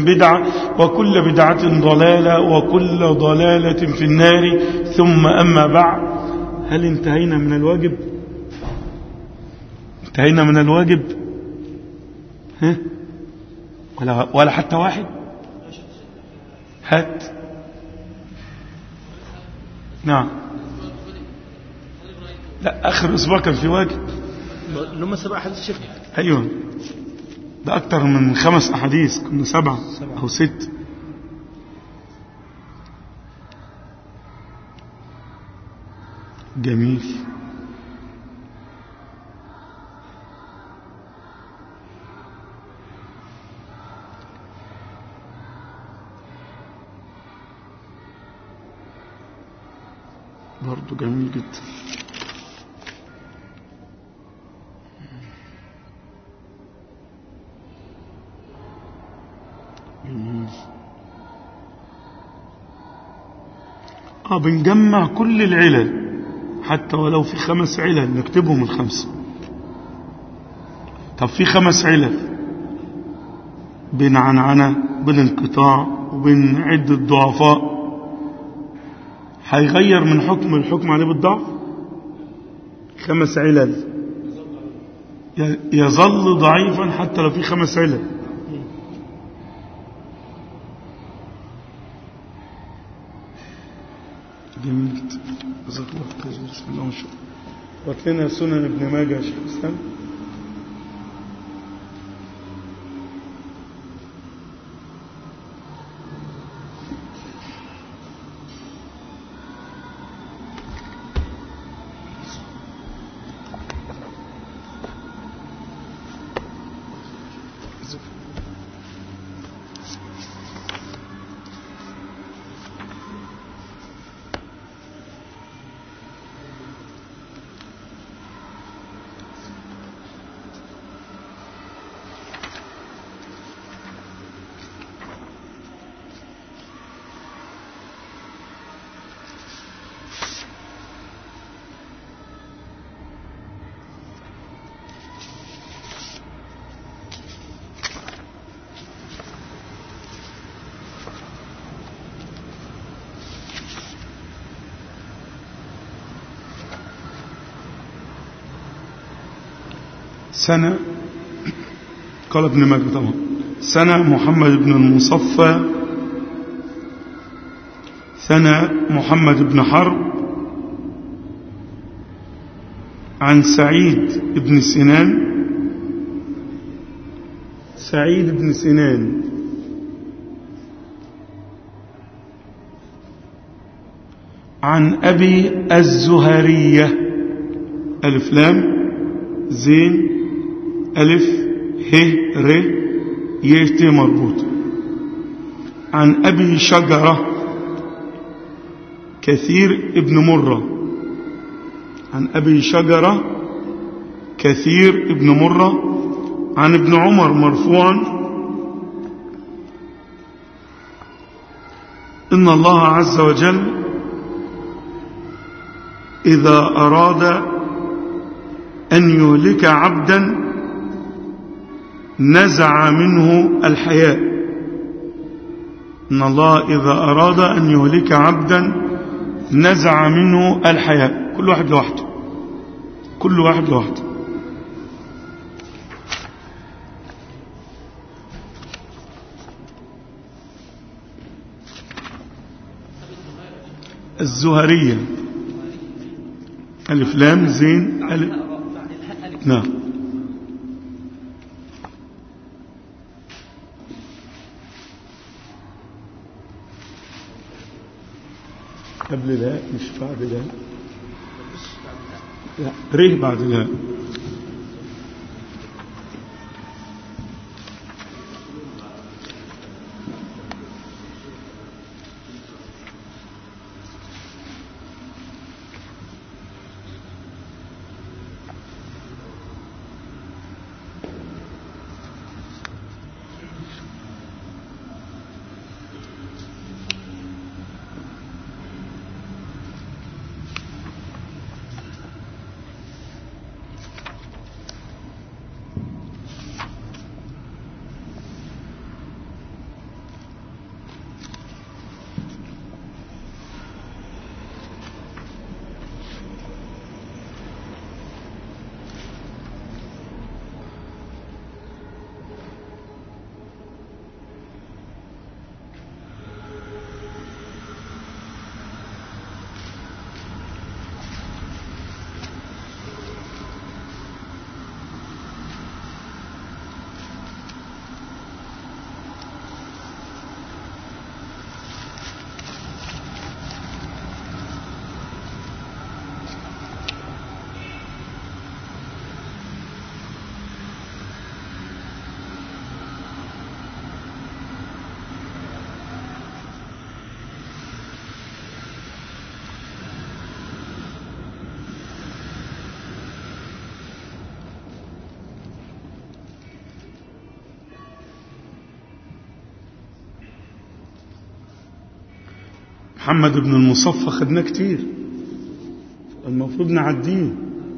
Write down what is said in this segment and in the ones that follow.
بدعة وكل بدعة ضلالة وكل ضلالة في النار ثم أما بعد هل انتهينا من الواجب انتهينا من الواجب ها ولا, ولا حتى واحد هات نعم لا آخر أسبوع كان في واجب اللي هم سبع حديث شيخ أيوة ده أكتر من خمس أحاديث كنا سبعة أو ست جميل برضو جميل جدا جميل اه بنجمع كل العلل حتى ولو في خمس علل نكتبهم الخمسة طب في خمس علل بين عنعنة بين انقطاع وبين عدة ضعفاء هيغير من حكم الحكم عليه بالضعف خمس علل يظل ضعيفا حتى لو في خمس علل جميل جدا جزاك الله خير بسم الله ما شاء الله وقت لنا سنن ابن ماجه يا شيخ اسلام سنة قال ابن ماجه طبعا سنة محمد بن المصفى سنة محمد بن حرب عن سعيد بن سنان سعيد بن سنان عن أبي الزهرية ألف لام زين ألف ه ر يت مربوط عن أبي شجرة كثير ابن مرة عن أبي شجرة كثير ابن مرة عن ابن عمر مرفوعا إن الله عز وجل إذا أراد أن يهلك عبدا نزع منه الحياء إن الله إذا أراد أن يهلك عبدا نزع منه الحياء كل واحد لوحده كل واحد لوحده الزهرية ألف لام زين ألف نعم قبل لا مش بعد لا لا ريه بعد لا محمد بن المصفى خدناه كتير المفروض نعديه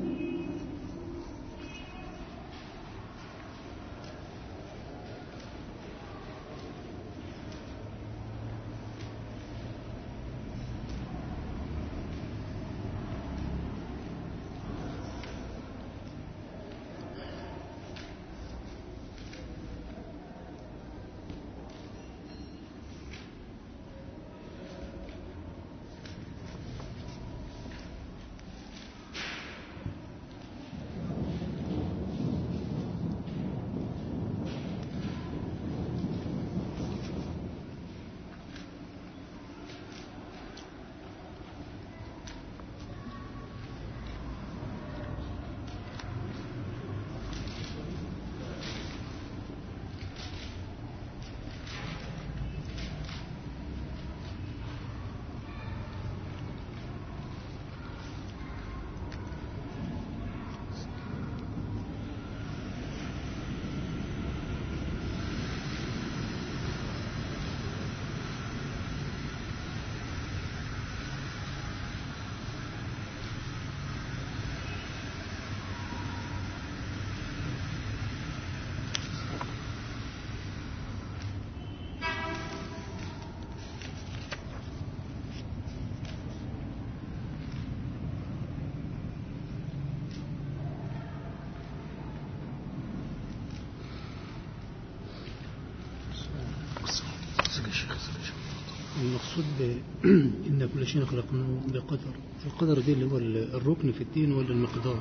المقصود ب- إن كل شيء خلقناه بقدر القدر دي اللي هو ال- الركن في الدين ولا المقدار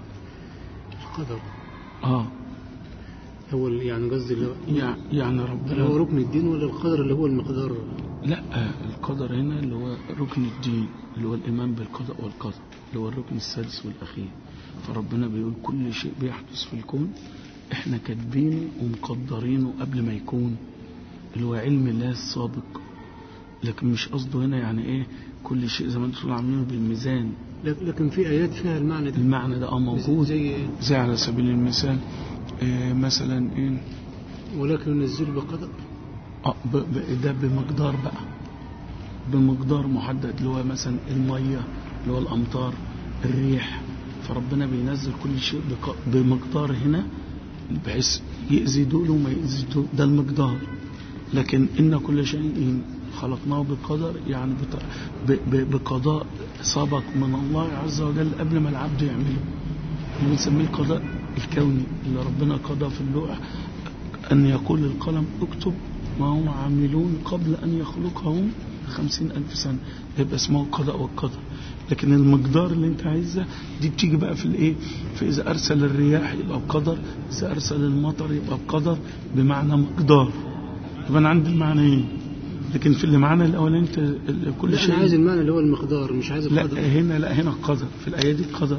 القدر اه هو ال- يعني قصدي اللي هو- يع- يعني اللي هو ربنا ركن الدين ولا القدر اللي هو المقدار لا آه، القدر هنا اللي هو ركن الدين اللي هو الإيمان بالقضاء والقدر اللي هو الركن السادس والأخير فربنا بيقول كل شيء بيحدث في الكون احنا كاتبينه ومقدرينه قبل ما يكون اللي هو علم الله السابق لكن مش قصده هنا يعني ايه كل شيء زي ما انتم عاملينه بالميزان لك- لكن في آيات فيها المعنى ده المعنى ده اه موجود زي إيه؟ زي على سبيل المثال إيه مثلا ايه ولكن ينزل بقدر آه، ب- ب- ده بمقدار بقى بمقدار محدد اللي هو مثلا المية اللي هو الأمطار الريح فربنا بينزل كل شيء بق- بمقدار هنا بحيث يأذي دول وما يأذي دول ده المقدار لكن إن كل شيء خلقناه بقدر يعني بط- ب- ب- بقضاء سبق من الله عز وجل قبل ما العبد يعمله بنسميه القضاء الكوني اللي ربنا قضى في اللوح أن يقول القلم اكتب ما هم عاملون قبل أن يخلقهم خمسين ألف سنة يبقى اسمه القضاء والقدر لكن المقدار اللي انت عايزه دي بتيجي بقى في الايه فإذا أرسل الرياح يبقى بقدر إذا أرسل المطر يبقى بقدر بمعنى مقدار يبقى أنا عندي المعنيين لكن في اللي معنى الأولاني انت ال- كل لا شيء أنا عايز المعنى اللي هو المقدار مش عايز لا القدر هنا لا هنا القدر في الآية دي القدر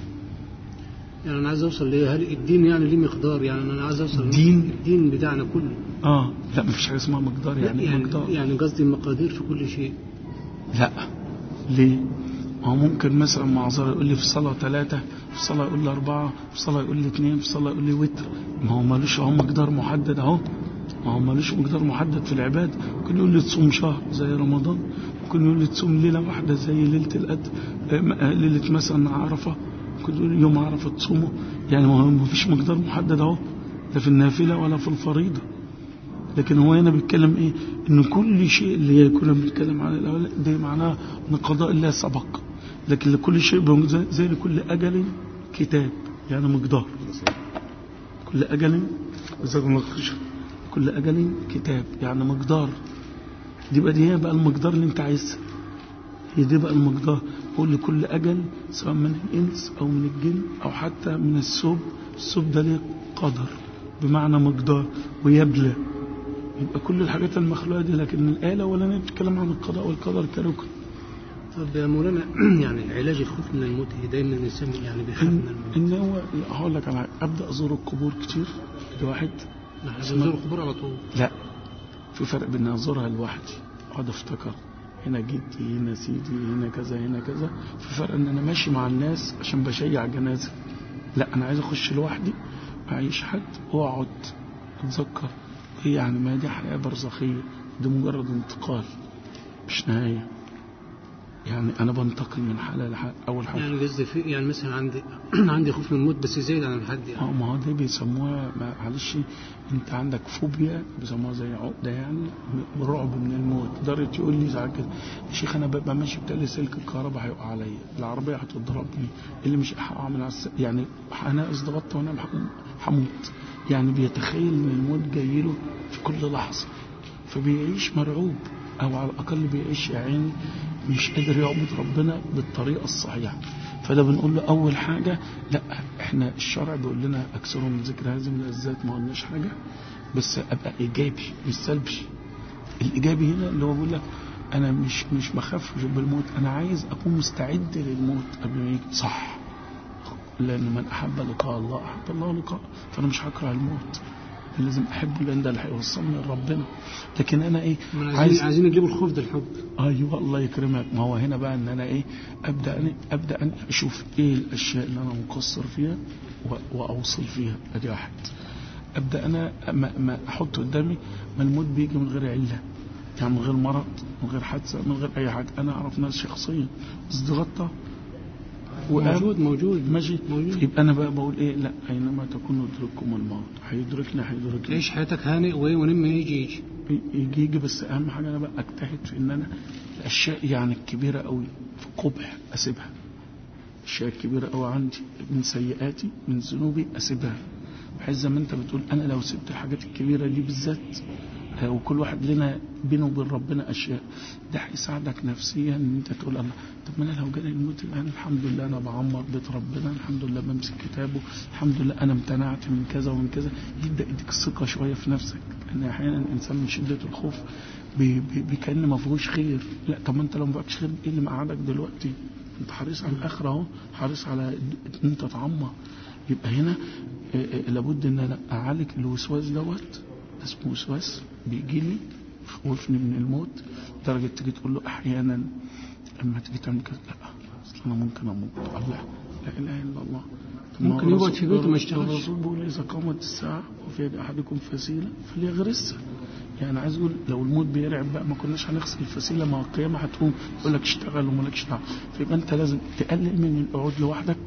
يعني أنا عايز أوصل ليه هل الدين يعني ليه مقدار يعني أنا عايز أوصل الدين؟ الدين بتاعنا كله اه لا مفيش حاجة اسمها مقدار يعني ايه يعني مقدار يعني قصدي المقادير في كل شيء لا ليه؟ ما هو ممكن مثلا معذرة يقول لي في صلاة ثلاثة في صلاة يقول لي أربعة في صلاة يقول لي اثنين في صلاة يقول لي وتر ما هو مالوش اهو مقدار محدد أهو ما هو مالوش مقدار محدد في العبادة ممكن يقول لي تصوم شهر زي رمضان ممكن يقول لي تصوم ليلة واحدة زي ليلة القدر آه، م- آه، ليلة مثلا عرفة ممكن يقول لي يوم عرفة تصومه يعني ما هو مفيش مقدار محدد أهو لا في النافلة ولا في الفريضة لكن هو هنا بيتكلم ايه ان كل شيء اللي كنا بنتكلم عن الاول ده معناه ان قضاء الله سبق لكن لكل شيء بم- زي- زي لكل اجل كتاب يعني مقدار كل اجل جزاكم الله خير كل اجل كتاب يعني مقدار دي بقى دي هي بقى المقدار اللي انت عايزها هي دي بقى المقدار قول لكل اجل سواء من الانس او من الجن او حتى من الثوب الثوب ده ليه قدر بمعنى مقدار ويبلى يبقى كل الحاجات المخلوقة دي لكن الآية الأولانية بتتكلم عن القضاء والقدر كركن طب يا مولانا يعني علاج الخوف من الموت دايما الانسان يعني بيخاف إن, من الموت إن هو لا، هقول لك على حاجة. أبدأ أزور القبور كتير لواحد احنا بنزور القبور على طول لا في فرق بين أزورها لوحدي أقعد أفتكر هنا جدي هنا سيدي هنا كذا هنا كذا في فرق إن أنا ماشي مع الناس عشان بشيع جنازة لا أنا عايز أخش لوحدي أعيش حد وأقعد أتذكر إيه يعني ما دي حياة برزخية دي مجرد انتقال مش نهاية يعني انا بنتقل من حاله لحاله اول حاجه يعني قصدي في يعني مثلا عندي عندي خوف من الموت بس زايد عن الحد يعني اه ما هو دي بيسموها معلش انت عندك فوبيا بيسموها زي عقده يعني رعب من الموت لدرجه يقول لي ساعات كده يا شيخ انا ببقى ماشي بتقلي سلك الكهرباء هيقع عليا العربيه هتضربني اللي مش هقع من على الس... يعني انا اتضغطت وانا هموت يعني بيتخيل ان الموت جاي له في كل لحظه فبيعيش مرعوب او على الاقل بيعيش يا عيني مش قادر يعبد ربنا بالطريقه الصحيحه فده بنقول له اول حاجه لا احنا الشرع بيقول لنا اكثروا من ذكر هذه من الذات ما قلناش حاجه بس ابقى ايجابي مش سلبي الايجابي هنا اللي هو بيقول لك انا مش مش بخاف بالموت انا عايز اكون مستعد للموت قبل ما يجي صح لان من احب لقاء الله احب الله لقاء فانا مش هكره الموت لازم احبه لان ده اللي هيوصلني لربنا لكن انا ايه عايزين عايزين نجيب الخوف ده الحب ايوه الله يكرمك ما هو هنا بقى ان انا ايه ابدا أنا ابدا أنا اشوف ايه الاشياء اللي انا مقصر فيها واوصل فيها ادي واحد ابدا انا ما, ما احط قدامي ما الموت بيجي من غير عله يعني من غير مرض من غير حادثه من غير اي حاجه انا اعرف ناس شخصيا اتغطى موجود موجود ماشي موجود. يبقى انا بقى بقول ايه لا اينما تكونوا يدرككم الموت هيدركني هيدركني عيش حياتك هانئ وايه ولما يجي يجي يجي يجي بس اهم حاجه انا بقى اجتهد في ان انا الاشياء يعني الكبيره قوي في قبح اسيبها الاشياء الكبيره قوي عندي من سيئاتي من ذنوبي اسيبها بحيث زي ما انت بتقول انا لو سبت الحاجات الكبيره دي بالذات وكل واحد لنا بينه وبين ربنا اشياء ده هيساعدك نفسيا ان انت تقول الله طب ما انا لو جالي الموت الان الحمد لله انا بعمر بيت ربنا الحمد لله بمسك كتابه الحمد لله انا امتنعت من كذا ومن كذا يبدا يديك الثقه شويه في نفسك ان احيانا الانسان من شده الخوف بي بي بي كان ما فيهوش خير لا طب ما انت لو ما بقاش خير ايه اللي مقعدك دلوقتي انت حريص على الاخره اهو حريص على ان انت تعمر يبقى هنا لابد ان انا اعالج الوسواس دوت اسمه وسواس بيجي لي خوفني من الموت لدرجه تيجي تقول له احيانا اما تيجي تعمل كذا لا اصل انا ممكن اموت الله لا اله الا الله ممكن يقعد في بيته ما يشتغلش الرسول بيقول اذا قامت الساعه وفي يد احدكم فسيله فليغرسها يعني عايز اقول لو الموت بيرعب بقى ما كناش هنغسل الفسيله ما القيامه هتقوم يقول لك اشتغل ومالكش دعوه فيبقى انت لازم تقلل من القعود لوحدك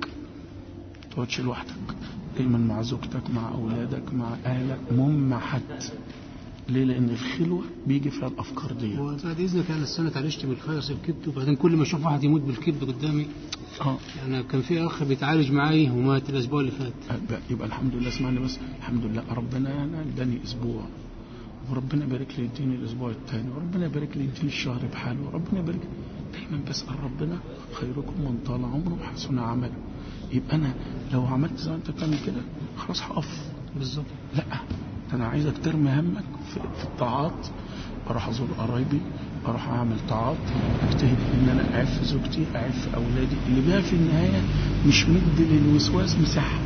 ما تقعدش لوحدك دايما مع زوجتك مع اولادك مع اهلك المهم مع حد ليه لان الخلوه بيجي فيها الافكار دي وبعد اذنك انا السنه اتعالجت بالفيروس الكبد وبعدين كل ما اشوف واحد يموت بالكبد قدامي اه يعني كان في اخ بيتعالج معي ومات الاسبوع اللي فات يبقى الحمد لله اسمعني بس الحمد لله ربنا انا اداني اسبوع وربنا يبارك لي يديني الاسبوع الثاني وربنا يبارك لي يديني الشهر بحاله وربنا يبارك دايما بسال ربنا خيركم من طال عمره وحسن عمله يبقى انا لو عملت زي ما انت بتعمل كده خلاص هقف بالظبط لا ده انا عايزك ترمي همك في, في الطاعات اروح ازور قرايبي اروح اعمل طاعات اجتهد ان انا اعف زوجتي اعف اولادي اللي بيها في النهايه مش مدي للوسواس مساحه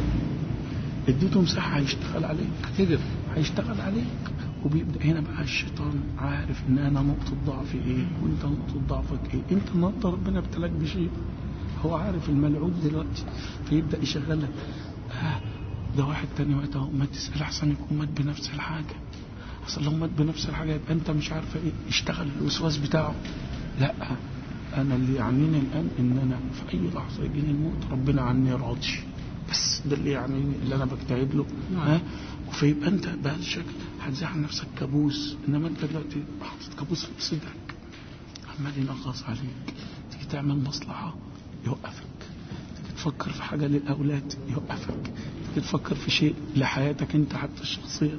اديته مساحه هيشتغل عليك هتقف هيشتغل عليك وبيبدا هنا بقى الشيطان عارف ان انا نقطه ضعفي ايه وانت نقطه ضعفك ايه انت النهارده ربنا ابتلاك بشيء هو عارف الملعوب دلوقتي فيبدا يشغلك آه ده واحد تاني مات اهو ما تسال احسن يكون مات بنفس الحاجه اصل لو مات بنفس الحاجه يبقى انت مش عارفه ايه يشتغل الوسواس بتاعه لا انا اللي يعنيني الان ان انا في اي لحظه يجيني الموت ربنا عني راضي بس ده اللي يعنيني اللي انا بجتهد له ها فيبقى انت بهذا الشكل هتزعل نفسك كابوس انما انت دلوقتي حاطط كابوس في صدرك عمال ينغص عليك تيجي تعمل مصلحه يوقفك تيجي تفكر في حاجه للاولاد يوقفك تيجي تفكر في شيء لحياتك انت حتى الشخصيه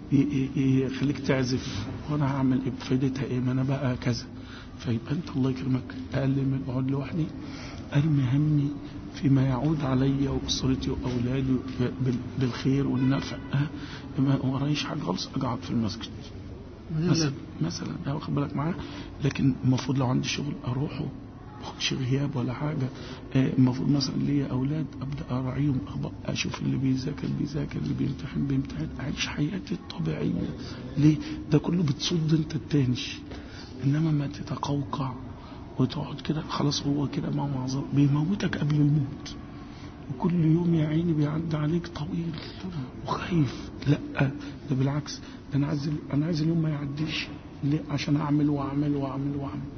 يخليك تعزف وانا هعمل ايه بفايدتها ايه ما انا بقى كذا فيبقى انت الله يكرمك اقل من اقعد لوحدي ارمي همي فيما يعود علي واسرتي واولادي بالخير والنفع ما ورايش حاجه خالص اقعد في المسجد مثلا مثلا واخد بالك معايا لكن المفروض لو عندي شغل اروحه باخدش غياب ولا حاجة المفروض مثلا ليا أولاد أبدأ أراعيهم أشوف اللي بيذاكر بيذاكر اللي بيمتحن بيمتحن أعيش حياتي الطبيعية ليه؟ ده كله بتصد أنت التانش إنما ما تتقوقع وتقعد كده خلاص هو كده مع معظم بيموتك قبل الموت وكل يوم يا عيني بيعدي عليك طويل وخايف لا ده بالعكس ده انا عايز انا عايز اليوم ما يعديش ليه عشان اعمل واعمل واعمل واعمل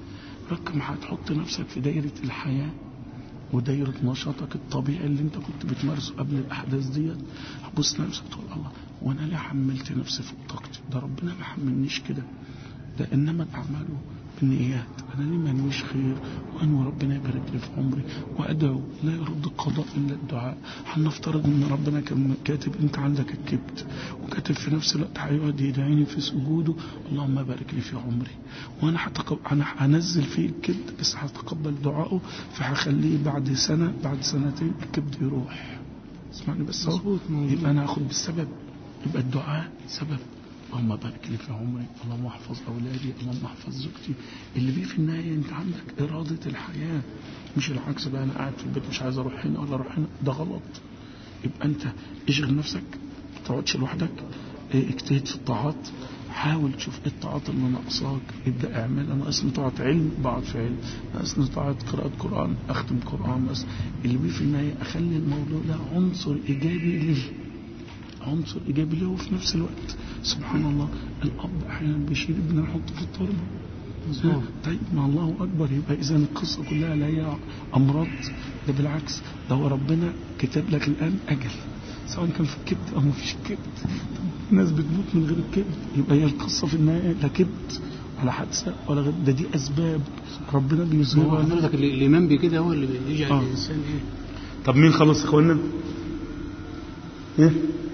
عمرك ما هتحط نفسك في دايرة الحياة ودايرة نشاطك الطبيعي اللي انت كنت بتمارسه قبل الأحداث ديت هتبص لنفسك تقول الله وانا ليه حملت نفسي فوق طاقتي ده ربنا ما حملنيش كده ده انما الاعمال بالنيات انا ليه ما انويش خير وانوي ربنا يبارك لي في عمري وادعو لا يرد القضاء الا الدعاء هنفترض ان ربنا كان كاتب انت عندك الكبت وكاتب في نفس الوقت هيقعد يدعيني في سجوده اللهم بارك لي في عمري وانا هتقب... انا هنزل فيه الكبت بس هتقبل دعائه فهخليه بعد سنه بعد سنتين الكبت يروح اسمعني بس اهو مظبوط، موجود. يبقى انا هاخد بالسبب يبقى الدعاء سبب اللهم بارك لي في عمري اللهم احفظ اولادي اللهم احفظ زوجتي اللي بيه في النهايه انت عندك اراده الحياه مش العكس بقى انا قاعد في البيت مش عايز اروح هنا ولا اروح هنا ده غلط يبقى انت اشغل نفسك ما تقعدش لوحدك اه، اجتهد في الطاعات حاول تشوف ايه الطاعات اللي ناقصاك ابدا اعملها ناقصني طاعه علم بقعد في علم ناقصني طاعه قراءه قران اختم قران بس اللي بيه في النهايه اخلي الموضوع ده عنصر ايجابي لي عنصر ايجابي له وفي نفس الوقت سبحان الله الاب احيانا بيشيل ابنه يحطه في التربه مظبوط. طيب ما الله اكبر يبقى اذا القصه كلها لا هي امراض ده بالعكس ده هو ربنا كتب لك الان اجل سواء كان في الكبد او ما فيش كبد الناس بتموت من غير الكبد يبقى هي القصه في النهايه لا كبد ولا حادثه ولا غير ده دي اسباب ربنا هو بيظهرها لنا. حضرتك ال- الإيمان بكده هو اللي بيجعل آه. الإنسان إيه طب مين خلص يا اخوانا ايه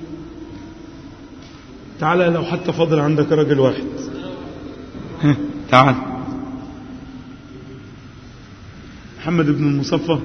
تعالى لو حتى فاضل عندك راجل واحد ها تعال محمد بن المصفى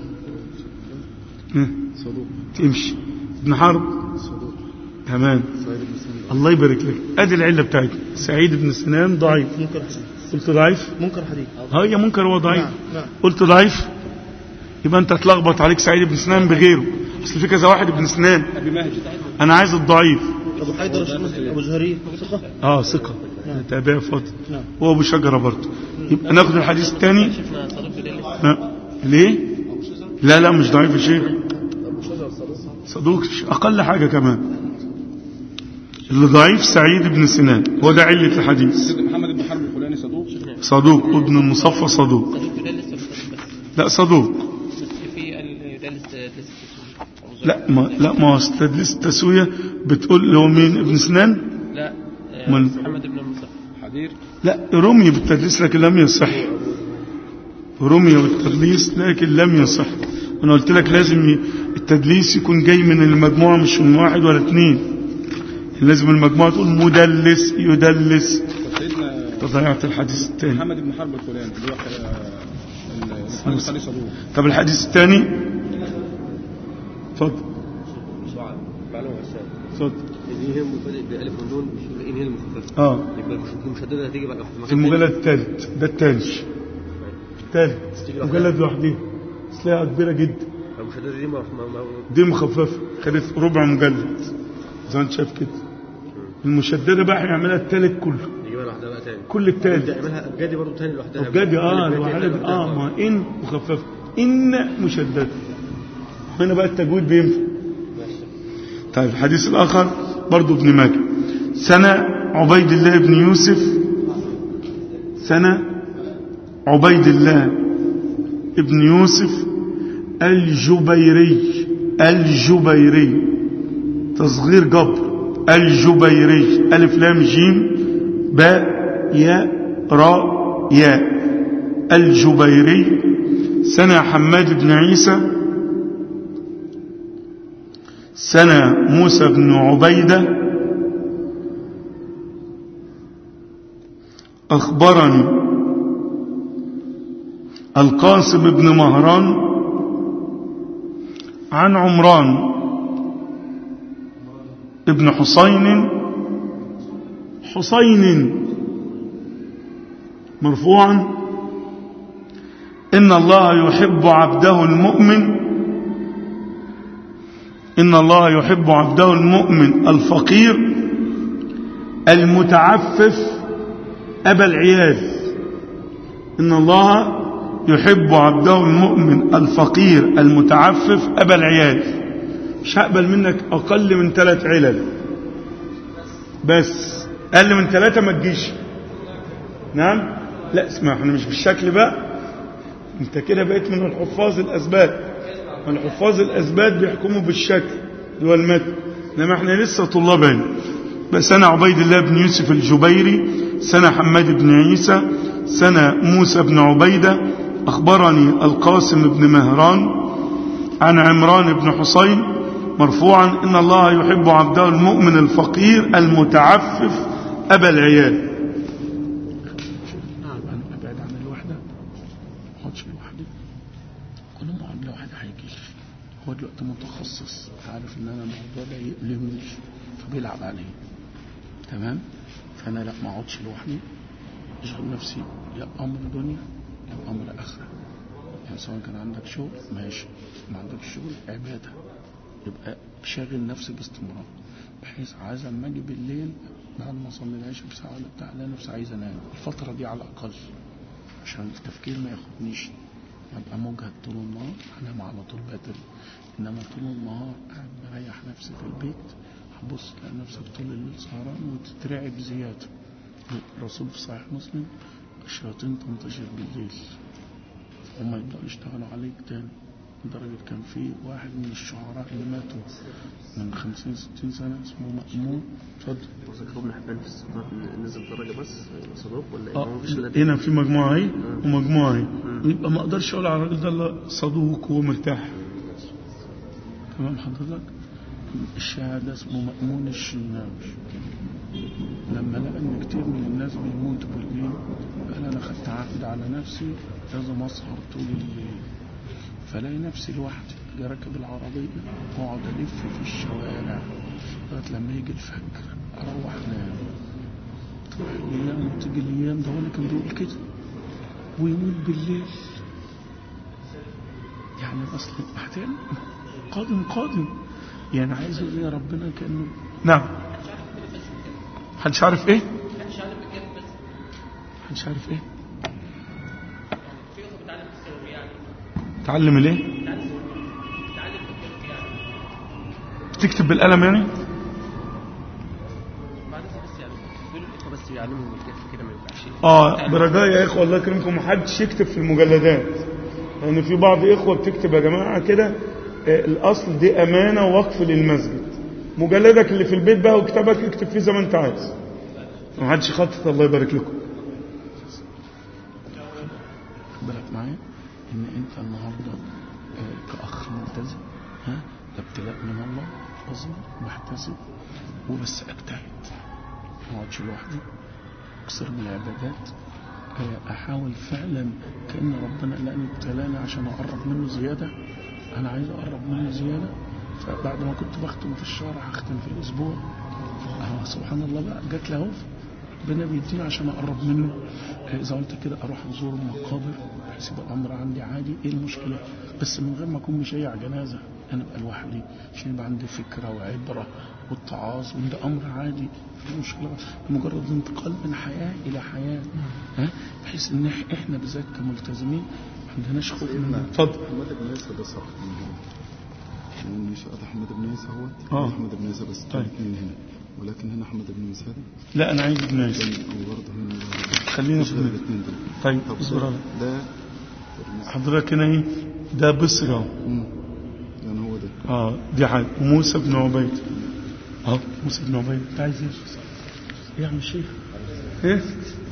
ها صدوق تمشي ابن حرب صدوق تمام سعيد بن سلمة الله يبارك لك ادي العله بتاعتي سعيد بن سنان ضعيف منكر حديث قلت ضعيف منكر حديث ها يا منكر هو ضعيف نعم، نعم. قلت ضعيف يبقى انت تلخبط عليك سعيد بن سنان بغيره اصل في كذا واحد ابن سنان أبي ماهر انا عايز الضعيف أبو حيدر أبو زهري ثقة اه ثقه تابع فاضل نعم. هو ابو شجره برضه يبقى ناخد الحديث الثاني شفنا صديق بدليل لا. ليه لا لا مش ضعيف يا شيخ صدوق اقل حاجه كمان اللي ضعيف سعيد بن سنان هو ده عله الحديث محمد بن حرب الفلاني صدوق صدوق وابن المصفى صدوق صديق يدلس بس لا صدوق بس في ال- يدلس تدلس التسويق. لا ما لا ما هو تدليس التسويه بتقول له مين ابن سنان لا آه، من- محمد بن المصطفى حدير لا رمي بالتدليس لكن لم يصح رمي بالتدليس لكن لم يصح انا قلت لك لازم ي- التدليس يكون جاي من المجموعه مش من واحد ولا اثنين لازم المجموعه تقول مدلس يدلس طب سيدنا تضيعت الحديث الثاني محمد بن حرب الفلاني اللي هو آه، ال- الحديث الخليل صدوق طب الحديث الثاني اتفضل سؤال معلومة بس اتفضل اللي هي مبتدئ بألف والنون مش إن هي المخففة اه يبقى مش المشددة هتيجي بقى في في مكان المجلد الثالث ده الثالث الثالث مجلد لوحدها تلاقيها كبيره جدا تاني. المشددة دي ما ما ما دي مخففة خدت ربع مجلد زي ما انت شايف كده المشددة بقى هيعملها التالت كله نجيبها لوحدها بقى تاني كل التالت تعملها أبجدي برضه تاني لوحدها أبجدي اه أبجدي لوحدها تاني دي- اه لوحدها. ما ان مخففة ان مشددة هنا بقى التجويد بينفع طيب الحديث الآخر برضو ابن ماجه سنة عبيد الله بن يوسف سنة عبيد الله ابن يوسف الجبيري الجبيري تصغير جبر الجبيري ألف لام جيم باء ياء راء ياء الجبيري سنة حماد بن عيسى سنة موسى بن عبيدة أخبرني القاسم بن مهران عن عمران ابن حسين حسين مرفوعا إن الله يحب عبده المؤمن إن الله يحب عبده المؤمن الفقير المتعفف أبا العيال إن الله يحب عبده المؤمن الفقير المتعفف أبا العيال مش هقبل منك أقل من ثلاث علل بس أقل من ثلاثة ما تجيش نعم لا اسمع احنا مش بالشكل بقى انت كده بقيت من الحفاظ الاسباب والحفاظ الاسباب بيحكموا بالشكل اللي هو المتن انما احنا لسه طلاب علم بس انا عبيد الله بن يوسف الجبيري سنة حماد بن عيسى سنة موسى بن عبيدة أخبرني القاسم بن مهران عن عمران بن حسين مرفوعا إن الله يحب عبده المؤمن الفقير المتعفف أبا العيال أنا أبعد عن الوحدة ما اقعدش لوحدي كل ما اقعد لوحدي هيجي لي هو دلوقتي متخصص عارف إن أنا الموضوع ده يؤلمني فبيلعب عليه تمام فأنا لا ما اقعدش لوحدي اشغل نفسي يا أمر دنيا يا أمر آخرة يعني سواء كان عندك شغل ماشي ما عندكش شغل عبادة يبقى شاغل نفسي باستمرار بحيث عايز اما اجي بالليل بعد ما اصلي العشاء بساعه ولا بتاع الاقي نفسي عايز انام الفتره دي على الاقل عشان التفكير ما ياخدنيش ابقى مجهد طول النهار انام على طول بدري انما طول النهار قاعد بريح نفسي في البيت هبص تلاقي نفسك طول الليل سهران وتترعب زياده الرسول في صحيح مسلم الشياطين تنتشر بالليل هم يبدأوا يشتغلوا عليك تاني لدرجة كان في واحد من الشعراء اللي ماتوا من خمسين ستين سنة اسمه مأمون اتفضل قصدك ابن حبان في الصداق نزل درجة بس صدوق ولا آه، ايه؟ هو مفيش إلا دي. هنا في مجموعة اهي ومجموعة اهي يبقى ما اقدرش اقول على الراجل ده الا صدوق ومرتاح تمام حضرتك الشاعر ده اسمه مأمون الشناوي لما لقى ان كتير من الناس بيموتوا بالليل قال انا خدت عقد على نفسي لازم اسهر طول الليل فلاقي نفسي لوحدي أجي راكب العربية واقعد الف في الشوارع لغايه لما يجي الفجر اروح انام تروح الايام وتيجي الايام ده هو اللي كان بيقول كده ويموت بالليل يعني اصل بعدين قادم قادم يعني عايز يقول يا ربنا كانه نعم محدش عارف ايه محدش عارف ايه تعلم الايه بتكتب بالقلم يعني بس يعلمهم الكتف كده ما ينفعش اه برجاء يا اخوه الله يكرمكم محدش يكتب في المجلدات لان يعني في بعض اخوه بتكتب يا جماعه كده آه، الاصل دي امانه ووقف للمسجد مجلدك اللي في البيت بقى وكتابك اكتب فيه زي ما انت عايز محدش يخطط الله يبارك لكم خد بالك معايا ان انت النهارده آه، كاخ ملتزم ها ده ابتلاء من الله اصبر واحتسب وبس اجتهد ما اقعدش لوحدي اكثر من العبادات آه، احاول فعلا كان ربنا لاني ابتلاني عشان اقرب منه زياده انا عايز اقرب منه زياده فبعد ما كنت بختم في الشهر هختم في الاسبوع آه، سبحان الله بقى جات له ربنا بيديني عشان اقرب منه آه، اذا قلت كده اروح ازور المقابر بحيث يبقى الامر عندي عادي ايه المشكله بس من غير ما اكون مشيع جنازه انا ابقى لوحدي عشان يبقى عندي فكره وعبره والتعاظ وده امر عادي في مشكله مجرد انتقال من حياه الى حياه ها بحيث ان إح- احنا بالذات كملتزمين ما عندناش خوف من اتفضل حماد بن عيسى ده صح من هنا يعني مش هذا حماد بن عيسى هو آه. حماد بن عيسى بس طيب. من هنا ولكن هنا حماد بن عيسى هذا لا انا عايز ابن عيسى وبرضه هنا خلينا في ابن الاثنين دول طيب طب اصبر على ده حضرتك هنا ايه ده بصري اهو مم. يعني هو ده اه دي حاجه وموسى بن عبيد اه موسى بن عبيد انت عايز ايه إيه يا عم الشيخ ايه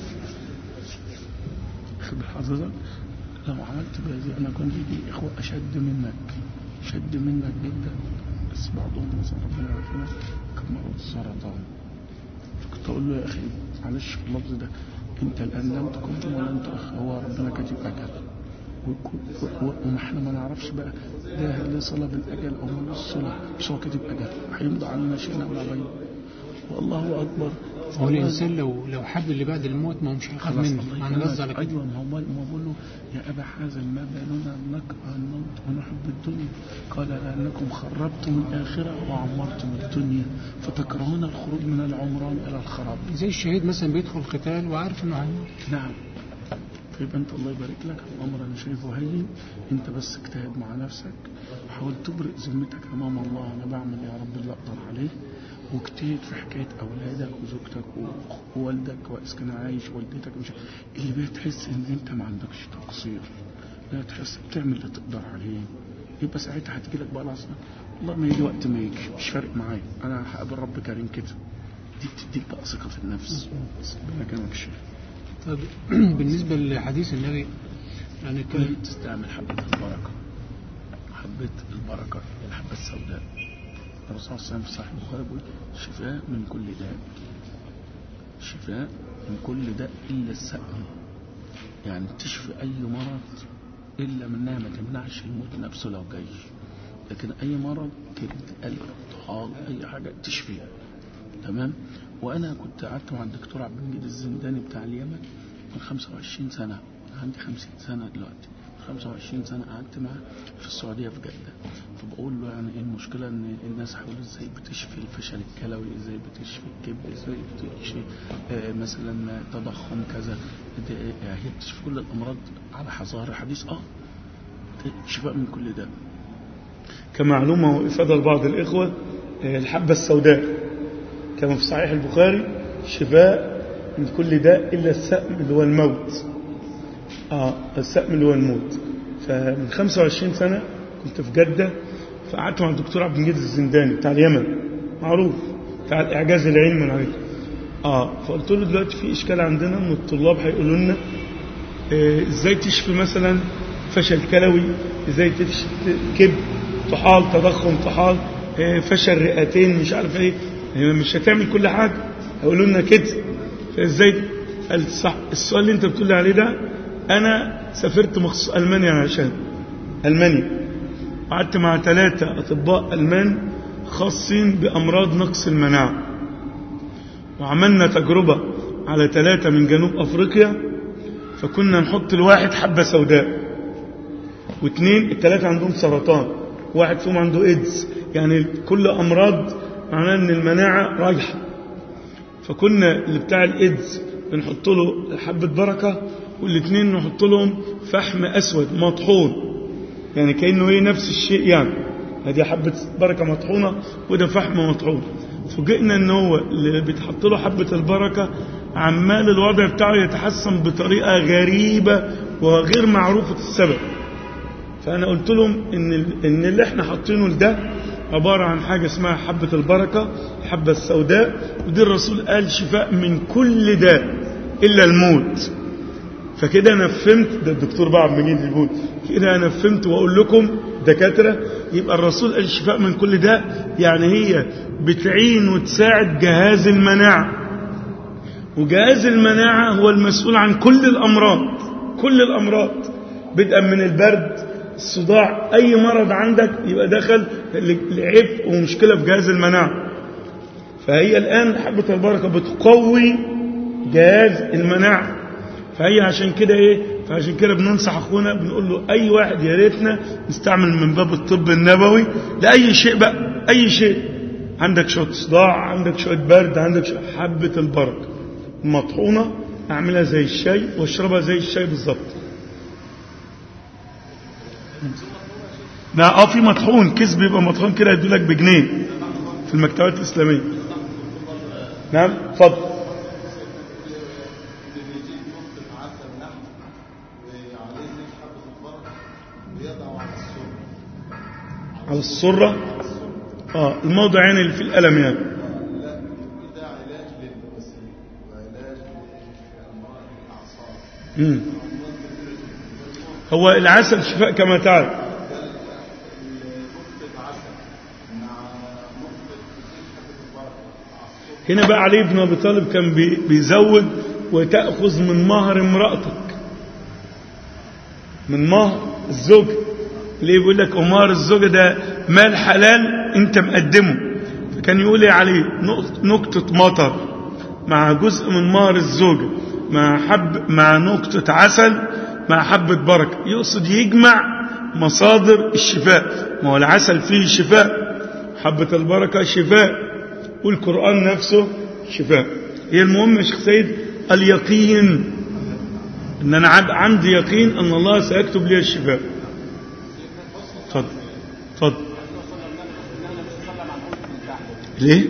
خد حضرتك لو عملت بهذه انا كنت يجي اخوه اشد منك اشد منك جدا بس بعضهم مثلا ربنا يعافينا كان مرض السرطان فكنت اقول له يا اخي معلش في اللفظ ده انت الان لم تكن ولا انت اخ هو ربنا كاتب اجل و- و- و- وما احنا ما نعرفش بقى ده له صله بالاجل او ملوش صله بس هو كاتب اجل هيمضي علينا شئنا ولا غيره والله اكبر هو الإنسان لو لو حب اللي بعد الموت ما هو مش هياخد خلاص منه الله أنا يكرمك. قصدي على كده ايوه ما هو ما هو بقول له يا ابا حازم ما بالنا نكره الموت ونحب الدنيا قال لانكم خربتم الاخره وعمرتم الدنيا فتكرهون الخروج من العمران الى الخراب زي الشهيد مثلا بيدخل قتال وعارف إنه هيموت نعم فيبقى انت الله يبارك لك الامر انا شايفه هين انت بس اجتهد مع نفسك وحاول تبرئ ذمتك امام الله انا بعمل يا رب اللي اقدر عليه واجتهد في حكايه اولادك وزوجتك ووالدك واذا كان عايش والدتك مش اللي بتحس ان انت ما عندكش تقصير لا تحس بتعمل اللي تقدر عليه يبقى ساعتها هتجي لك بقى لحظه والله ما يجي وقت ما يجي مش فارق معايا انا هقابل رب كريم كده دي بتديك بقى ثقه في النفس ربنا يكرمك الشيخ طب بالنسبة لحديث النبي يعني كان كيف تستعمل حبة البركة حبة البركة الحبة السوداء الرسول صلى الله عليه وسلم في صحيح البخاري بيقول شفاء من كل داء شفاء من كل داء إلا السقم يعني تشفي أي مرض إلا منها ما تمنعش الموت نفسه لو جاي لكن أي مرض كبد قلب طحال أي حاجة تشفيها تمام وأنا كنت قعدت مع الدكتور عبد المجيد الزنداني بتاع اليمن من 25 سنة أنا عندي 50 سنة دلوقتي 25 سنة قعدت معاه في السعودية في جدة فبقول له يعني ايه المشكلة ان الناس حوالي ازاي بتشفي الفشل الكلوي ازاي بتشفي الكبد ازاي بتشفي آه مثلا تضخم كذا ده- آه، هي بتشفي كل الامراض على حظاهر الحديث اه شفاء من كل ده كمعلومة وإفادة لبعض الإخوة آه، الحبة السوداء كما في صحيح البخاري شفاء من كل داء إلا السأم اللي هو الموت آه السأم اللي هو الموت فمن 25 سنة كنت في جدة فقعدت مع الدكتور عبد المجيد الزنداني بتاع اليمن معروف بتاع الإعجاز العلمي من عليكم آه فقلت له دلوقتي في إشكال عندنا من الطلاب هيقولوا لنا آه، ازاي تشفي مثلا فشل كلوي ازاي تشفي كبد طحال تضخم طحال آه، فشل رئتين مش عارف ايه هي مش هتعمل كل حاجه هيقولوا لنا كده فازاي قال صح السؤال اللي انت بتقول لي عليه ده انا سافرت مخصوص المانيا عشان المانيا قعدت مع ثلاثه اطباء المان خاصين بامراض نقص المناعه وعملنا تجربه على ثلاثه من جنوب افريقيا فكنا نحط الواحد حبة سوداء واثنين الثلاثة عندهم سرطان واحد فيهم عنده ايدز يعني كل امراض معناه ان المناعة رايحة فكنا اللي بتاع الايدز بنحط له حبة بركة والاثنين نحط لهم فحم اسود مطحون يعني كأنه ايه نفس الشيء يعني هذه حبة بركة مطحونة وده فحم مطحون فوجئنا ان هو اللي بيتحط له حبة البركة عمال الوضع بتاعه يتحسن بطريقة غريبة وغير معروفة السبب فأنا قلت لهم إن, إن اللي إحنا حاطينه ده عبارة عن حاجة اسمها حبة البركة الحبة السوداء ودي الرسول قال شفاء من كل داء إلا الموت فكده أنا فهمت ده الدكتور بقى عبد المجيد بيقول كده أنا فهمت وأقول لكم دكاترة يبقى الرسول قال الشفاء من كل داء يعني هي بتعين وتساعد جهاز المناعة وجهاز المناعة هو المسؤول عن كل الأمراض كل الأمراض بدءا من البرد الصداع أي مرض عندك يبقى دخل لعبء ومشكلة في جهاز المناعة فهي الآن حبة البركة بتقوي جهاز المناعة فهي عشان كده ايه فعشان كده بننصح اخونا بنقول له اي واحد يا ريتنا نستعمل من باب الطب النبوي لاي شيء بقى اي شيء عندك شويه صداع عندك شويه برد عندك شوية حبه البركه مطحونه اعملها زي الشاي واشربها زي الشاي بالظبط لا اه في مطحون كيس بيبقى مطحون كده يدولك بجنيه في المكتبات الاسلاميه نعم اتفضل على السرة اه الموضع يعني اللي في الألم يعني مم. هو العسل شفاء كما تعرف هنا بقى علي بن ابي طالب كان بي- بيزود وتاخذ من مهر امراتك من مهر الزوجه ليه بيقول لك امار الزوجه ده مال حلال انت مقدمه فكان يقول ايه عليه نقط- نقطه مطر مع جزء من مهر الزوجه مع حب مع نقطه عسل مع حبه بركه يقصد يجمع مصادر الشفاء ما هو العسل فيه شفاء حبه البركه شفاء والقران نفسه شفاء هي المهم يا شيخ سيد اليقين ان انا عب- عندي يقين ان الله سيكتب لي الشفاء اتفضل اتفضل ليه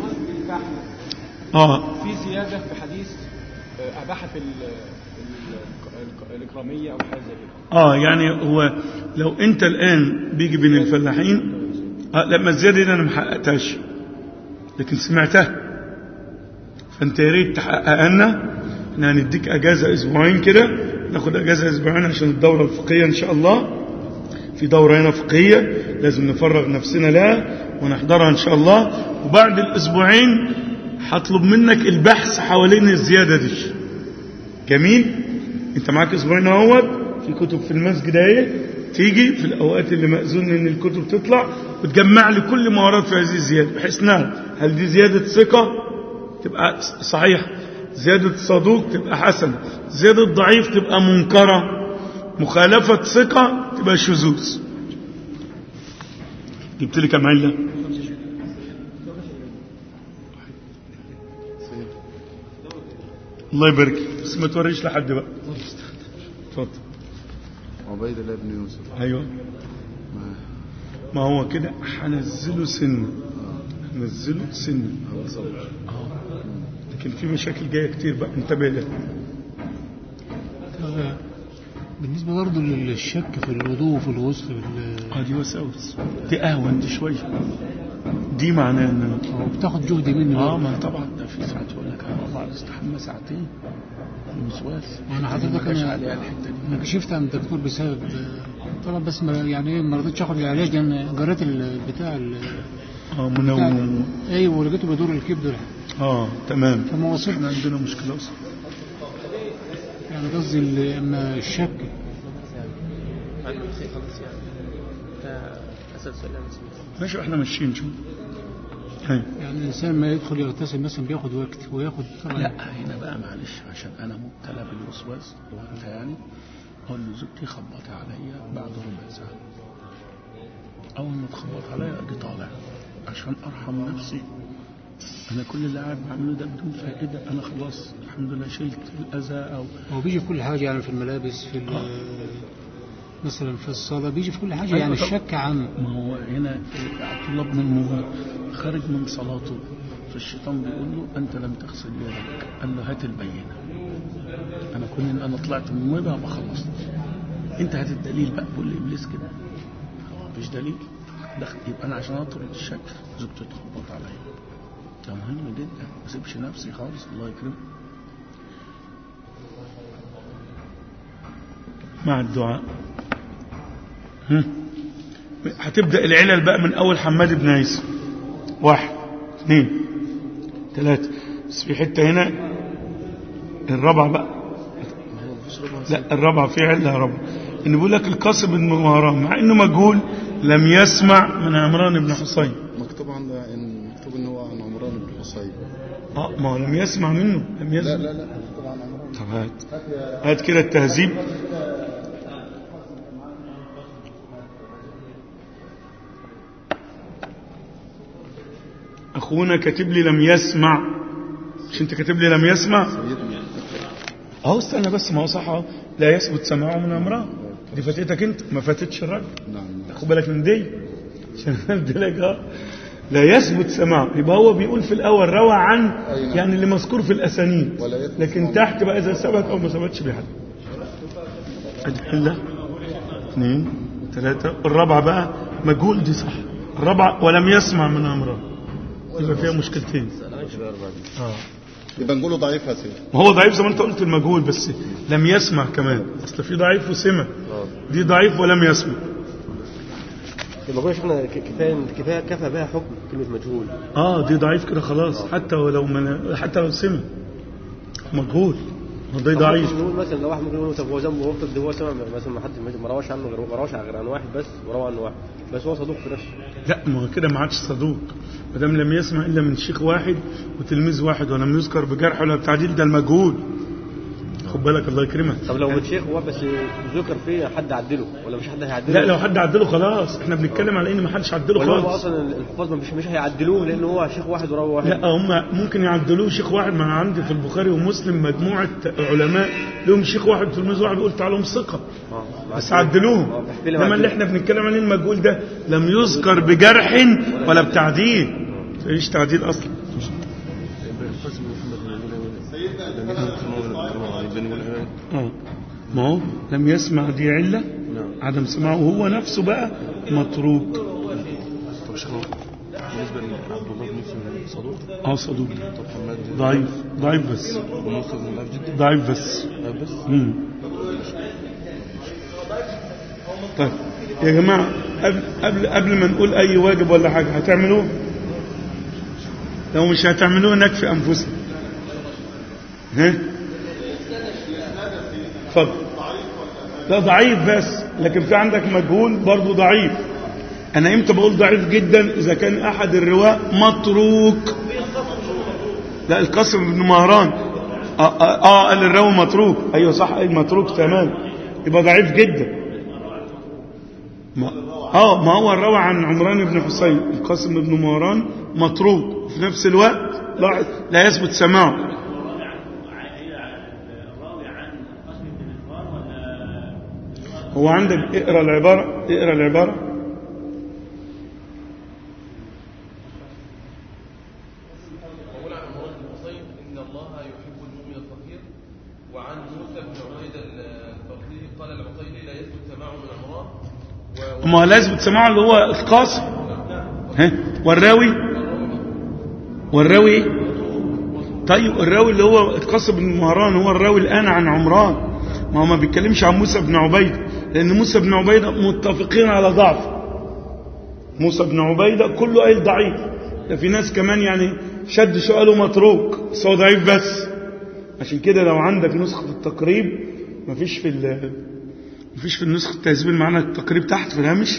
اه في زيادة في حديث آه، أباحة ال- ال- ال- الإكرامية أو حاجة زي كده اه يعني هو لو انت الان بيجي بين الفلاحين آه لما الزياده دي انا ما حققتهاش لكن سمعتها فانت يا ريت تحققها لنا احنا هنديك اجازه اسبوعين كده ناخد اجازه اسبوعين عشان الدوره الفقهيه ان شاء الله في دوره هنا فقهيه لازم نفرغ نفسنا لها ونحضرها ان شاء الله وبعد الاسبوعين هطلب منك البحث حوالين الزياده دي جميل انت معاك اسبوعين اهوت في كتب في المسجد اهي تيجي في الاوقات اللي مأذون ان الكتب تطلع وتجمع لي كل ما ورد في هذه الزياده بحيث انها هل دي زياده ثقه تبقى صحيحه زياده صدوق تبقى حسنه زياده ضعيف تبقى منكره مخالفه ثقه تبقى شذوذ جبت لي كام عله الله يبارك فيك. بس ما توريش لحد بقى اتفضل عبيد الله بن يوسف ايوه ما ما هو كده هنزله سن نزله سن هو صبر لكن في مشاكل جايه كتير بقى انتبه لها آه، بالنسبة برضه للشك في الوضوء وفي الغسل بال- اه دي وساوس دي اهون دي شويه دي معناه ان هو بتاخد جهد مني اه برضه. ما طبعا ده في ساعات يقول لك انا بقعد استحمى ساعتين الوسواس انا حضرتك ما جاش انا عليها الحته دي انا كشفت عند الدكتور بسبب طبعا بس ما يعني ايه ما رضيتش اخد العلاج لان جريت ال- بتاع ال- اه بتاع منوم ايوه ولقيته بيدور الكبد والح- اه تمام فما وصلت احنا عندنا مشكله اصلا يعني قصدي ال- اما الشك بعد ما يصير خلاص يعني ده أسد سؤال أنا سمعته. ماشي احنا ماشيين شو هاي يعني الانسان ما يدخل يغتسل مثلا بياخد وقت وياخد طبعا لا هنا بقى معلش عشان انا مبتلى بالوسواس وانت يعني اقول له زوجتي خبط عليا بعد ربع ساعه اول ما تخبط عليا اجي طالع عشان ارحم نفسي انا كل اللي قاعد بعمله ده بدون فائده انا خلاص الحمد لله شلت الاذى او هو بيجي في كل حاجه يعني في الملابس في ال- مثلا في الصلاه بيجي في كل حاجه أيوة يعني طبعا. الشك عام ما هو هنا عبد الله بن المغيرة خارج من صلاته فالشيطان بيقول له انت لم تغسل يدك قال له هات البينه انا كون ان انا طلعت من الميه بقى خلصت انت هات الدليل بقى بيقول لي ابليس كده هو مفيش دليل دخل يبقى انا عشان اطرد الشك زوجتي تخبط عليا ده مهم جدا ما اسيبش نفسي خالص الله يكرمك مع الدعاء هم. هتبدأ العلل بقى من أول حماد بن عيسى واحد اثنين ثلاثة بس في حتة هنا الرابعة بقى لا الرابعة في علة يا رب إن بيقول لك القاسم بن مهران مع إنه مجهول لم يسمع من عمران بن حصين مكتوب عند ان مكتوب ان هو عن عمران بن حصين اه ما هو لم يسمع منه لم لا يسمع لا لا مكتوب عن عمران طب هات هات كده التهذيب اخونا كاتب لي لم يسمع مش انت كاتب لي لم يسمع سيدنا اهو استنى بس ما هو صح اهو لا يثبت سماعه من امراه دي فاتتك انت ما فاتتش الراجل نعم نعم خد بالك من دي عشان قلت لك اه لا يثبت سماعه يبقى هو بيقول في الاول روى عن أي نعم. يعني اللي مذكور في الاسانيد ولا يثبت لكن سماعه. تحت بقى اذا ثبت او ما ثبتش بحد أدلة اثنين ثلاثة الرابعة بقى مجهول دي صح الرابعة ولم يسمع من أمره يبقى فيها مشكلتين اه يبقى نقوله ضعيف يا سيدي ما هو ضعيف زي ما انت قلت المجهول بس لم يسمع كمان اصل في ضعيف وسمع دي ضعيف ولم يسمع ما قلناش احنا ك- كفايه كفايه كفى بها حكم كلمه مجهول اه دي ضعيف كده خلاص حتى ولو من حتى لو سمع مجهول هو ده ضعيف ممكن نقول مثلا لو واحد ممكن يقول طب هو ذنبه غلط ده هو سمع مثلا ما حد ما رواش عنه غير ما رواش غير عن واحد بس وروى عنه واحد بس هو صدوق في نفسه لا ما هو كده ما عادش صدوق ما دام لم يسمع الا من شيخ واحد وتلميذ واحد ولم يذكر بجرح ولا بتعديل ده المجهول خد بالك الله يكرمك طب لو من شيخ هو بس ذكر فيه حد عدله ولا مش حد هيعدله لا لو حد عدله خلاص احنا بنتكلم على ان ما حدش عدله ولا هو خالص اصلا الحفاظ مش مش هيعدلوه لان هو شيخ واحد وراوي واحد لا هم ممكن يعدلوه شيخ واحد ما انا عندي في البخاري ومسلم مجموعه علماء لهم شيخ واحد تلميذ واحد بيقول تعالوا ثقه آه. بس عدلوهم آه، بحكي لي انما اللي معدله. احنا بنتكلم عليه المجهول ده لم يذكر بجرح ولا بتعديل مفيش تعديل اصلا اه ما هو لم يسمع دي عله عدم سماعه هو نفسه بقى متروك طب شيخ بالنسبه لعبد الله بن يوسف صدوق اه صدوق طب حماد ضعيف ضعيف بس وموسى بن ضعيف جدا ضعيف بس ضعيف بس مم. طيب يا جماعة قبل, قبل, قبل ما نقول أي واجب ولا حاجة هتعملوه لو مش هتعملوه نكفي أنفسنا ها اتفضل ده ضعيف بس لكن في عندك مجهول برضه ضعيف أنا إمتى بقول ضعيف جدا إذا كان أحد الرواة متروك لا القاسم بن مهران اه, آه, آه قال الراوي متروك ايوه صح اي متروك تمام يبقى ضعيف جدا ما اه ما هو الراوي عن عمران بن حسين القاسم بن مهران متروك وفي نفس الوقت لا, لا يثبت سماعه هو عندك اقرا العباره اقرا العباره وقول عن عمران بن حصين ان الله يحب المؤمن الفقير وعن موسى بن عبيد الفقير قال العقيلي لا يثبت سماعه من عمران و- ما لا يثبت سماعه اللي هو القاسم ها والراوي والراوي طيب الراوي اللي هو القاسم بن مهران هو الراوي الآن عن عمران ما هو ما بيتكلمش عن موسى بن عبيدة لأن موسى بن عبيدة متفقين على ضعف موسى بن عبيدة كله قايل ضعيف ده في ناس كمان يعني شد سؤاله متروك بس هو ضعيف بس عشان كده لو عندك نسخة التقريب مفيش في ال مفيش في النسخة التهذيب المعنى التقريب تحت في الهامش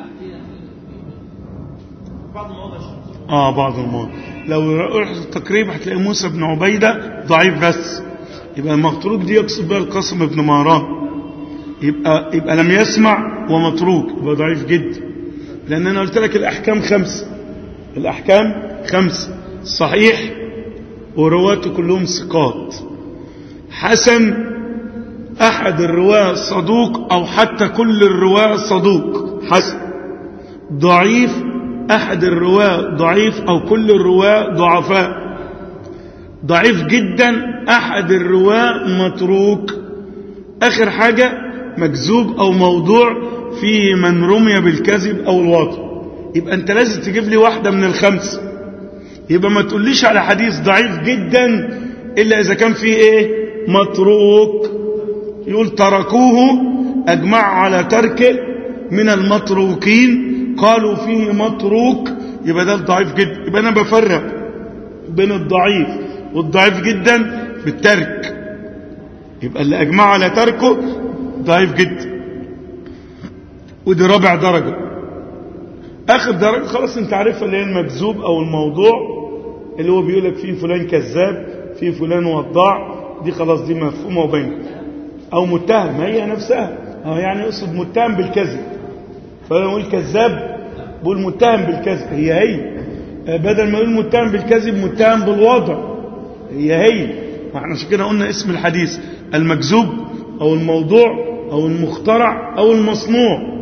اه بعض المواضع لو رحت التقريب هتلاقي موسى بن عبيدة ضعيف بس يبقى المتروك دي يقصد بها القاسم بن مهران يبقى يبقى لم يسمع ومتروك يبقى ضعيف جدا لان انا قلت لك الاحكام خمسه الاحكام خمسه صحيح ورواته كلهم ثقات حسن احد الرواه صدوق او حتى كل الرواه صدوق حسن ضعيف احد الرواه ضعيف او كل الرواه ضعفاء ضعيف جدا احد الرواه متروك اخر حاجة مكذوب او موضوع فيه من رمي بالكذب او الوضع يبقى انت لازم تجيب لي واحدة من الخمس يبقى ما تقوليش على حديث ضعيف جدا الا اذا كان فيه ايه متروك يقول تركوه اجمعوا على تركه من المتروكين قالوا فيه متروك يبقى ده الضعيف جدا يبقى انا بفرق بين الضعيف والضعيف جدا بالترك يبقى اللي اجمعوا على تركه ضعيف جدا ودي رابع درجة اخر درجة خلاص انت عارفها اللي هي المكذوب او الموضوع اللي هو بيقولك فيه فلان كذاب فيه فلان وضاع دي خلاص دي مفهومة وبينة او متهم هي نفسها اه يعني يقصد متهم بالكذب فلما يقول كذاب بقول متهم بالكذب هي هي بدل ما يقول متهم بالكذب متهم بالوضع هي هي احنا عشان كده قلنا اسم الحديث المكذوب او الموضوع او المخترع او المصنوع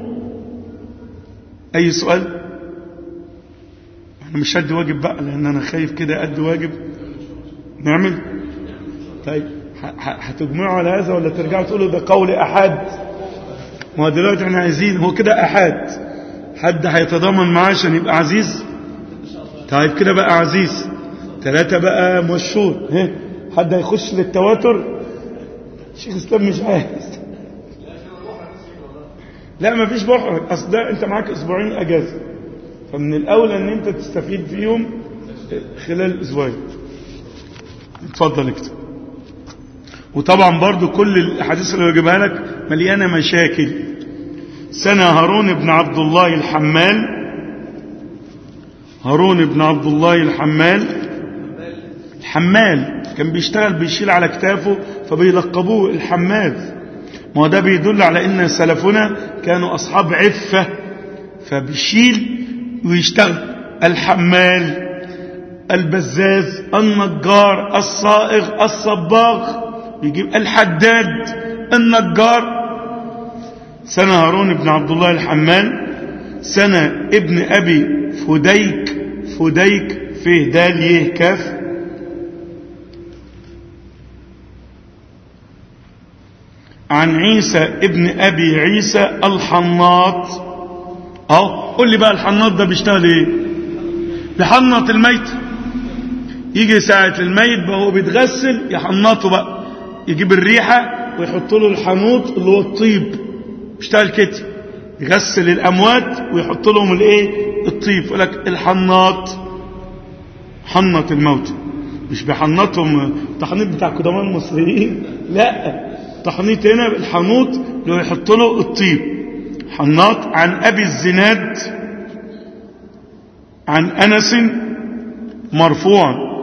اي سؤال احنا مش هدي واجب بقى لان انا خايف كده ادي واجب نعمل طيب هتجمعوا على هذا ولا ترجعوا تقولوا ده قول احد ما هو دلوقتي احنا عايزين هو كده احد حد هيتضامن معاه عشان يبقى عزيز طيب كده بقى عزيز ثلاثة بقى مشهور ها حد هيخش للتواتر شيخ اسلام مش عايز لا ما فيش بحرج اصل ده انت معاك اسبوعين اجازه فمن الاولى ان انت تستفيد فيهم خلال اسبوعين اتفضل اكتب وطبعا برضو كل الاحاديث اللي بجيبها لك مليانه مشاكل سنة هارون بن عبد الله الحمال هارون بن عبد الله الحمال الحمال كان بيشتغل بيشيل على كتافه فبيلقبوه الحماد ما هو ده بيدل على ان سلفنا كانوا اصحاب عفة فبيشيل ويشتغل الحمال البزاز النجار الصائغ الصباغ يجيب الحداد النجار سنة هارون بن عبد الله الحمال سنة ابن أبي فديك فديك فيه دال يه كاف عن عيسى ابن أبي عيسى الحناط أهو قول لي بقى الحناط ده بيشتغل ايه بيحنط الميت يجي ساعة الميت بقى هو بيتغسل يحنطه بقى يجيب الريحة ويحط له الحنوط اللي هو الطيب بيشتغل كده يغسل الأموات ويحط لهم الايه الطيب يقول لك الحناط حنط الموت مش بيحنطهم التحنيط بتاع قدماء المصريين لا تحنيط هنا الحنوط اللي هو يحط له الطيب حناط عن أبي الزناد عن أنس مرفوعا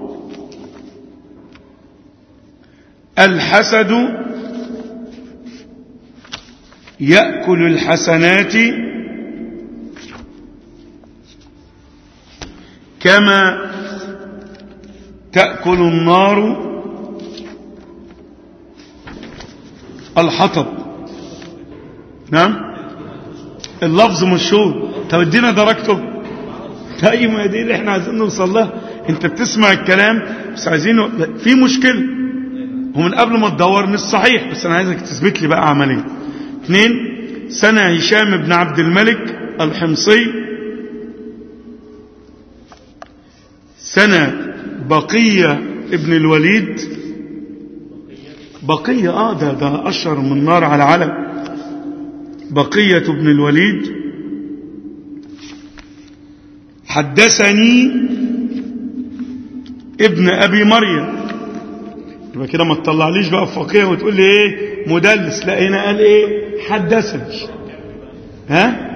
الحسد يأكل الحسنات كما تأكل النار الحطب نعم اللفظ مشهور طب ادينا درجته طيب ما دي اللي احنا عايزين نوصل لها انت بتسمع الكلام بس عايزينه في مشكله ومن قبل ما تدور مش صحيح بس انا عايزك تثبت لي بقى عمليا اثنين سنة هشام بن عبد الملك الحمصي سنة بقية ابن الوليد بقية اه ده ده اشهر من نار على علم بقية ابن الوليد حدثني ابن ابي مريم يبقى كده ما تطلعليش بقى فقيه وتقول لي ايه مدلس لا هنا قال ايه حدثني ها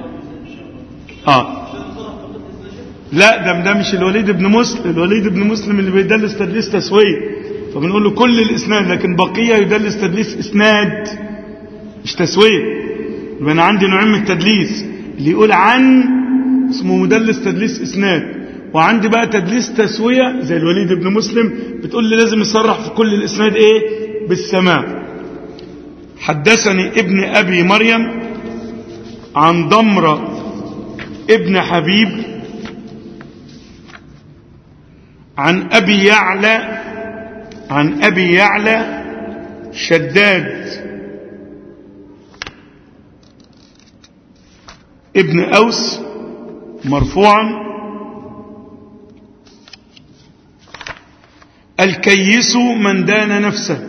اه لا ده ده مش الوليد بن مسلم الوليد بن مسلم اللي بيدلس تدليس تسويه فبنقول له كل الاسناد لكن بقيه يدلس تدليس اسناد مش تسويه يبقى انا عندي نوعين من التدليس اللي يقول عن اسمه مدلس تدليس اسناد وعندي بقى تدليس تسوية زي الوليد بن مسلم بتقول لي لازم يصرح في كل الاسناد ايه بالسماع حدثني ابن ابي مريم عن ضمرة ابن حبيب عن ابي يعلى عن ابي يعلى شداد ابن اوس مرفوعا الكيس من دان نفسه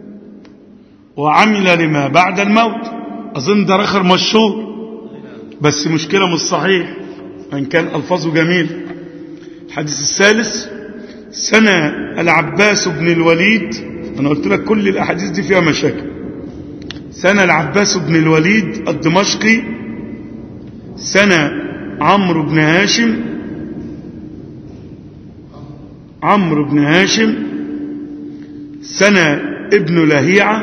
وعمل لما بعد الموت أظن ده آخر مشهور بس مشكلة مش صحيح وإن كان ألفاظه جميل الحديث الثالث سنة العباس بن الوليد أنا قلت لك كل الأحاديث دي فيها مشاكل سنة العباس بن الوليد الدمشقي سنة عمرو بن هاشم عمرو بن هاشم سنة ابن لهيعة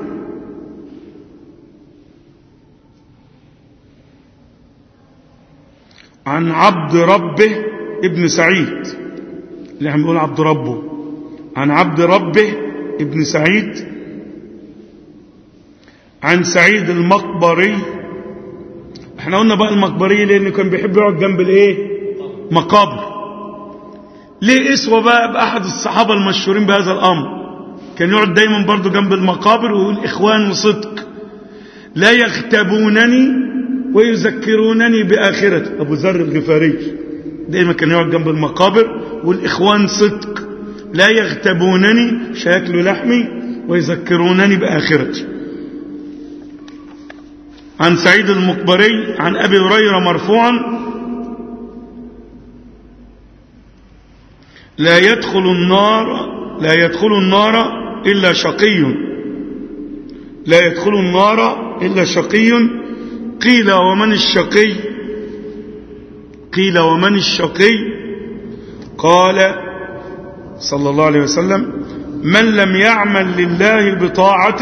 عن عبد ربه ابن سعيد اللي احنا بنقول عبد ربه عن عبد ربه ابن سعيد عن سعيد المقبري احنا قلنا بقى المقبري لانه كان بيحب يقعد جنب الايه مقابر ليه اسوى بقى بأحد الصحابة المشهورين بهذا الأمر كان يقعد دايما برضو جنب المقابر ويقول إخوان وصدق لا يغتبونني ويذكرونني بآخرة أبو ذر الغفاري دايما كان يقعد جنب المقابر والإخوان صدق لا يغتبونني شاكل لحمي ويذكرونني بآخرتي عن سعيد المقبري عن أبي هريرة مرفوعا لا يدخل النار لا يدخل النار إلا شقي لا يدخل النار إلا شقي قيل ومن الشقي قيل ومن الشقي قال صلى الله عليه وسلم من لم يعمل لله بطاعة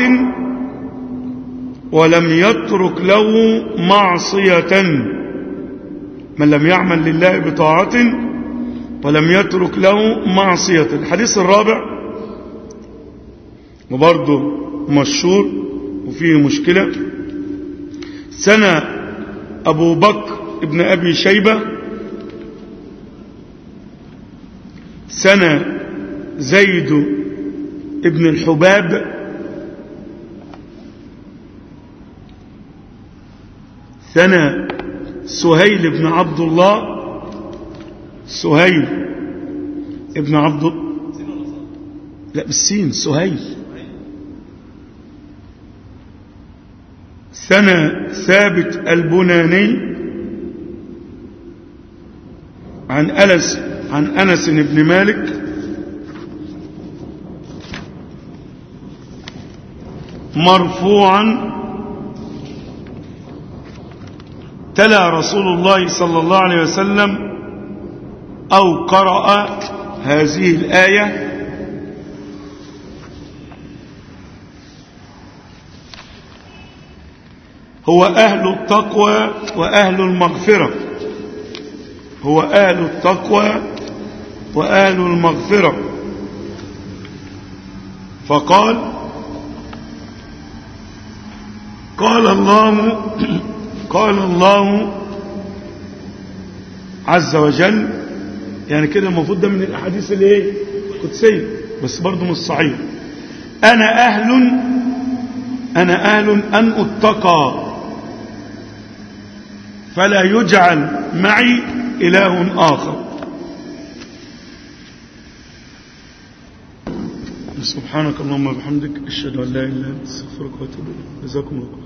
ولم يترك له معصية من لم يعمل لله بطاعة ولم يترك له معصية الحديث الرابع وبرضه مشهور وفيه مشكلة سنة أبو بكر ابن أبي شيبة سنة زيد ابن الحباب ثنى سهيل بن عبد الله سهيل ابن عبد لا بالسين سهيل ثنى ثابت البناني عن أنس عن أنس بن مالك مرفوعا تلا رسول الله صلى الله عليه وسلم أو قرأ هذه الآية هو أهل التقوى وأهل المغفرة هو أهل التقوى وأهل المغفرة فقال قال الله قال الله عز وجل يعني كده المفروض ده من الاحاديث الايه القدسيه بس برضه مش صحيح انا اهل انا اهل ان اتقى فلا يجعل معي اله اخر سبحانك اللهم وبحمدك اشهد ان لا اله الا انت استغفرك واتوب اليك جزاكم الله